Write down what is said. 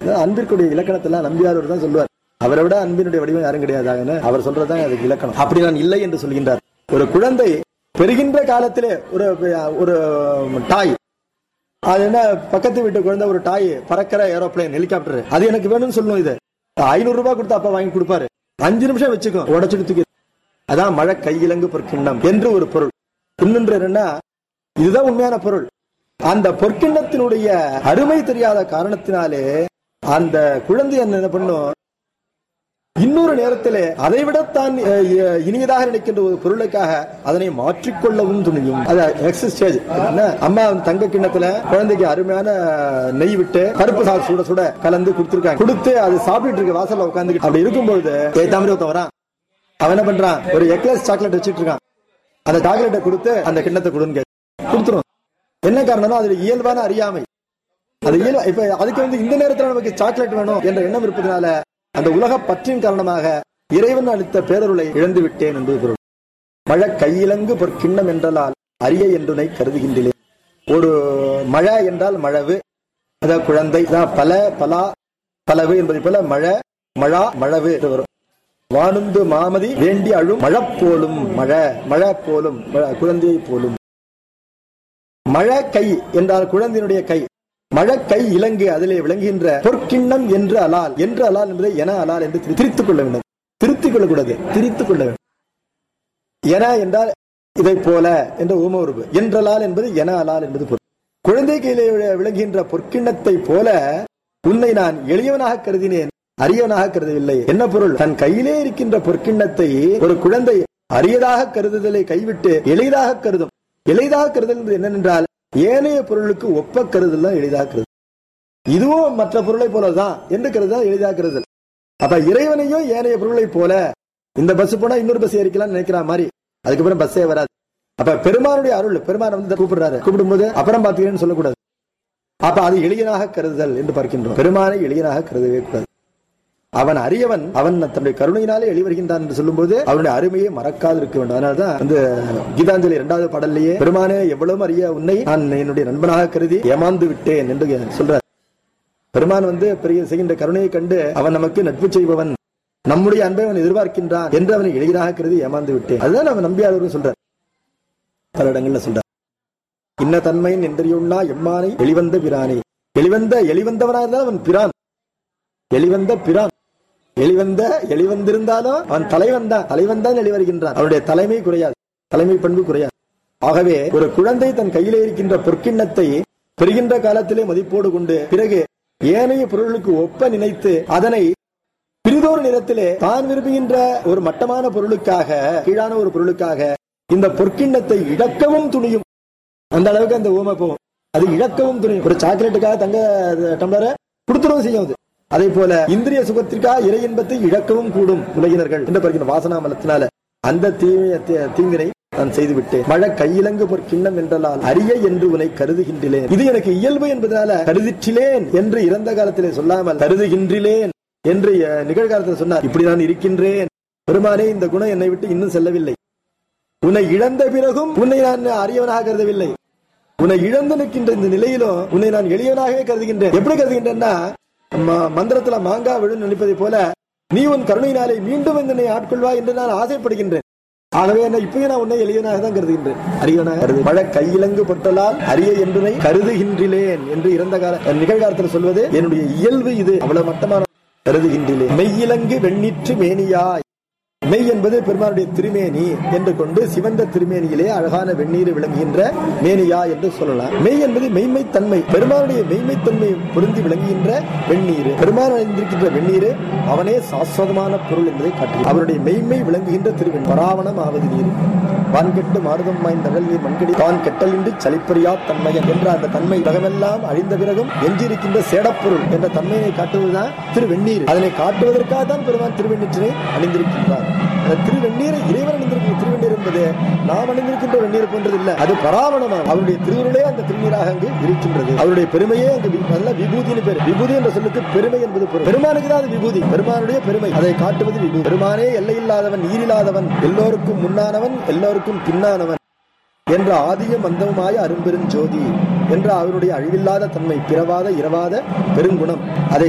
அன்பிற்குடைய இலக்கணத்தெல்லாம் நம்பியார் தான் சொல்லுவார் அவரை விட அன்பினுடைய வடிவம் யாரும் கிடையாது அவர் சொல்றதுதான் அதுக்கு இலக்கணம் அப்படி நான் இல்லை என்று சொல்கின்றார் ஒரு குழந்தை பெறுகின்ற காலத்திலே ஒரு ஒரு டாய் அது என்ன பக்கத்து வீட்டு குழந்தை ஒரு டாய் பறக்கிற ஏரோப்ளேன் ஹெலிகாப்டர் அது எனக்கு வேணும்னு சொல்லணும் இது ஐநூறு ரூபாய் கொடுத்து அப்பா வாங்கி கொடுப்பாரு அஞ்சு நிமிஷம் வச்சுக்கோ உடச்சுட்டு தூக்கி அதான் மழை கையிலங்கு பொற்கிண்ணம் என்று ஒரு பொருள் இன்னொன்று என்னன்னா இதுதான் உண்மையான பொருள் அந்த பொற்கிண்ணத்தினுடைய அருமை தெரியாத காரணத்தினாலே அந்த குழந்தை என்ன பண்ணும் இன்னொரு நேரத்திலே அதை விடத்தான் அஹ், அஹ், இனியதாக நினைக்கின்ற ஒரு பொருளுக்காக அதனை மாற்றிக்கொள்ளவும் துணியும் அது நெக்ஸ்ட் ஸ்டேஜ் என்ன அம்மா தங்க கிண்ணத்துல குழந்தைக்கு அருமையான நெய் விட்டு பருப்பு சாதம் சுட சுட கலந்து கொடுத்துருக்காங்க கொடுத்து அது சாப்பிட்டு இருக்க வாசல்ல உட்காந்து அப்படி இருக்கும்பொழுது ஏத்த மாதிரி ஒருத்தன் வரான் அவன் என்ன பண்றான் ஒரு எக்லஸ் சாக்லேட் வச்சிட்டு இருக்கான் அந்த சாக்லேட்டை கொடுத்து அந்த கிண்ணத்தை கொடுன்னு கேட்க கொடுத்துரும் என்ன காரணம்னா அதுல இயல்பான அறியாமை அது இயல்பு இப்ப அதுக்கு வந்து இந்த நேரத்துல நமக்கு சாக்லேட் வேணும் என்ற எண்ணம் இருப்பதனால அந்த உலக பற்றின் காரணமாக இறைவன் அளித்த பேரருளை இழந்து விட்டேன் என்பது பொருள் மழை கையிலங்கு பொற்கிண்ணம் என்றலால் அரிய என்றுனை கருதுகின்றேன் ஒரு மழை என்றால் மழவு அதாவது குழந்தை அதான் பல பலா பலவு என்பதை போல மழை மழா மழவு என்று வரும் வானுந்து மாமதி வேண்டி அழும் மழப்போலும் மழை மழை போலும் மழை, குழந்தையை போலும் மழை கை என்றால் குழந்தையினுடைய கை மழை கை இலங்கு அதிலே விளங்குகின்ற பொற்கிண்ணம் என்று அலால் என்று அலால் என்பதை என அலால் என்று திரி- திரித்துக் கொள்ள வேண்டும் திருத்திக் கொள்ளக்கூடாது திரித்துக் கொள்ள வேண்டும் என என்றால் இதை போல என்ற ஊம உருவு என்றலால் என்பது என அலால் என்பது பொருள் குழந்தை கையிலே வி- விளங்குகின்ற பொற்கிண்ணத்தை போல உன்னை நான் எளியவனாக கருதினேன் அரியவனாக கருதவில்லை என்ன பொருள் தன் கையிலே இருக்கின்ற பொற்கிண்ணத்தை ஒரு குழந்தை அரியதாக கருதுதலை கைவிட்டு எளிதாக கருதும் எளிதாக கருதல் என்பது என்னவென்றால் ஏனைய பொருளுக்கு ஒப்ப கருதல் தான் எளிதாக கருதல் இதுவும் மற்ற பொருளை போலதான் என்று கருதல் எளிதாக கருதல் அப்ப இறைவனையும் ஏனைய பொருளை போல இந்த பஸ் போனா இன்னொரு பஸ் ஏறிக்கலாம்னு நினைக்கிற மாதிரி அதுக்கப்புறம் பஸ்ஸே வராது அப்ப பெருமானுடைய அருள் பெருமான் வந்து கூப்பிடுறாரு கூப்பிடும்போது அப்புறம் பாத்தீங்கன்னு சொல்லக்கூடாது அப்ப அது எளியனாக கருதுதல் என்று பார்க்கின்றோம் பெருமானை எளியனாக கருதவே கூடாது அவன் அரியவன் அவன் தன்னுடைய கருணையினாலே வெளிவருகின்றான் என்று சொல்லும்போது அவனுடைய அருமையை மறக்காது இருக்க வேண்டும் அதனாலதான் வந்து கீதாஞ்சலி இரண்டாவது பாடல்லையே பெருமானே எவ்வளவு அறிய உன்னை நான் என்னுடைய நண்பனாக கருதி ஏமாந்து விட்டேன் என்று சொல்றார் பெருமான் வந்து பெரிய செய்கின்ற கருணையை கண்டு அவன் நமக்கு நட்பு செய்பவன் நம்முடைய அன்பை அவன் எதிர்பார்க்கின்றான் என்று அவனை எளிதாக கருதி ஏமாந்து விட்டேன் அதுதான் அவன் நம்பியாளரும் சொல்றார் பல இடங்கள்ல சொல்றார் இன்ன தன்மையின் என்றியுண்ணா எம்மானை எளிவந்த பிரானே எளிவந்த எளிவந்தவனா இருந்தால் அவன் பிரான் எளிவந்த பிரான் எளிவந்த எளிவந்திருந்தாலும் அவன் தலைவன் தான் தலைவன் தான் எளிவருகின்றான் அவனுடைய தலைமை குறையாது தலைமை பண்பு குறையாது ஆகவே ஒரு குழந்தை தன் கையிலே இருக்கின்ற பொற்கிண்ணத்தை பெறுகின்ற காலத்திலே மதிப்போடு கொண்டு பிறகு ஏனைய பொருளுக்கு ஒப்ப நினைத்து அதனை பிரிதோர் நிறத்திலே தான் விரும்புகின்ற ஒரு மட்டமான பொருளுக்காக கீழான ஒரு பொருளுக்காக இந்த பொற்கிண்ணத்தை இழக்கவும் துணியும் அந்த அளவுக்கு அந்த ஊமை போகும் அது இழக்கவும் துணியும் ஒரு சாக்லேட்டுக்காக தங்க டம்ளரை கொடுத்துடவும் செய்யும் அது அதே போல இந்திரிய சுகத்திற்காக இறை இன்பத்தை இழக்கவும் கூடும் உலகினர்கள் என்று பார்க்கிற வாசனா மலத்தினால அந்த தீமைய தீ- தீங்கினை நான் செய்து விட்டேன் மழை கையிலங்கு பொற் கிண்ணம் என்றலால் அரிய என்று உன்னை கருதுகின்றேன் இது எனக்கு இயல்பு என்பதனால கருதிற்றிலேன் என்று இறந்த காலத்திலே சொல்லாமல் கருதுகின்றிலேன் என்று அஹ், நிகழ்காலத்தில் சொன்னார் இப்படி நான் இருக்கின்றேன் பெருமானே இந்த குணம் என்னை விட்டு இன்னும் செல்லவில்லை உன்னை இழந்த பிறகும் உன்னை நான் அரியவனாக கருதவில்லை உன்னை இழந்து நிற்கின்ற இந்த நிலையிலும் உன்னை நான் எளியவனாகவே கருதுகின்றேன் எப்படி கருதுகின்றேன்னா ம- மந்திரத்துல மாங்கா விழும் நினைப்பதை போல நீ உன் கருணையினாலே மீண்டும் என்னை ஆட்கொள்வா என்று நான் ஆசைப்படுகின்றேன் ஆகவே என்ன இப்பயும் நான் உன்னை எளியவனாக தான் கருதுகின்றேன் அரியவனாக கருது மழை கையிலங்கு பட்டலால் அரிய என்றுனை கருதுகின்றேன் என்று இறந்த கால நிகழ்காலத்தில் சொல்வது என்னுடைய இயல்பு இது அவ்வளவு மட்டமான கருதுகின்றேன் மெய்யிலங்கு வெண்ணிற்று மேனியாய் மெய் என்பது பெருமானுடைய திருமேனி என்று கொண்டு சிவந்த திருமேனியிலே அழகான வெந்நீர் விளங்குகின்ற மேனியா என்று சொல்லலாம் மெய் என்பது மெய்மை தன்மை பெருமானுடைய மெய்மை தன்மை பொருந்தி விளங்குகின்ற வெந்நீர் பெருமான் அணிந்திருக்கின்ற வெந்நீர் அவனே சாஸ்வதமான பொருள் என்பதை காட்டி அவருடைய மெய்மை விளங்குகின்ற திருவெண் பராவணம் ஆவது நீர் வான்கெட்டு மாறுதம் வாய்ந்தகல் நீர் மண்கடி தான் கெட்டலின்றி சலிப்பறியா தன்மையன் என்ற அந்த தன்மை உலகமெல்லாம் அழிந்த பிறகும் எஞ்சியிருக்கின்ற சேடப்பொருள் என்ற தன்மையை காட்டுவதுதான் திருவெண்ணீர் அதனை காட்டுவதற்காக தான் பெருமான் திருவெண்ணீற்றினை அணிந்திருக்கின்றார் அந்த திருவெண்ணீரை இறைவன் அணிந்திருக்கிற திருவெண்ணீர் என்பது நாம் அணிந்திருக்கின்ற வெந்நீர் போன்றது இல்ல அது பராவணமாக அவருடைய திருவுருளே அந்த திருநீராக அங்கு இருக்கின்றது அவருடைய பெருமையே அங்கு வி- நல்ல விபூதினு பேர் விபூதி என்ற சொல்லுக்கு பெருமை என்பது பொருள் பெருமானுக்கு தான் அது விபூதி பெருமானுடைய பெருமை அதை காட்டுவது விபூதி பெருமானே எல்லையில்லாதவன் ஈரில்லாதவன் எல்லோருக்கும் முன்னானவன் எல்லோருக்கும் பின்னானவன் என்ற ஆதியும் அந்தமுமாய அரும்பெரும் ஜோதி என்ற அவருடைய அழிவில்லாத தன்மை பிறவாத இரவாத பெருங்குணம் அதை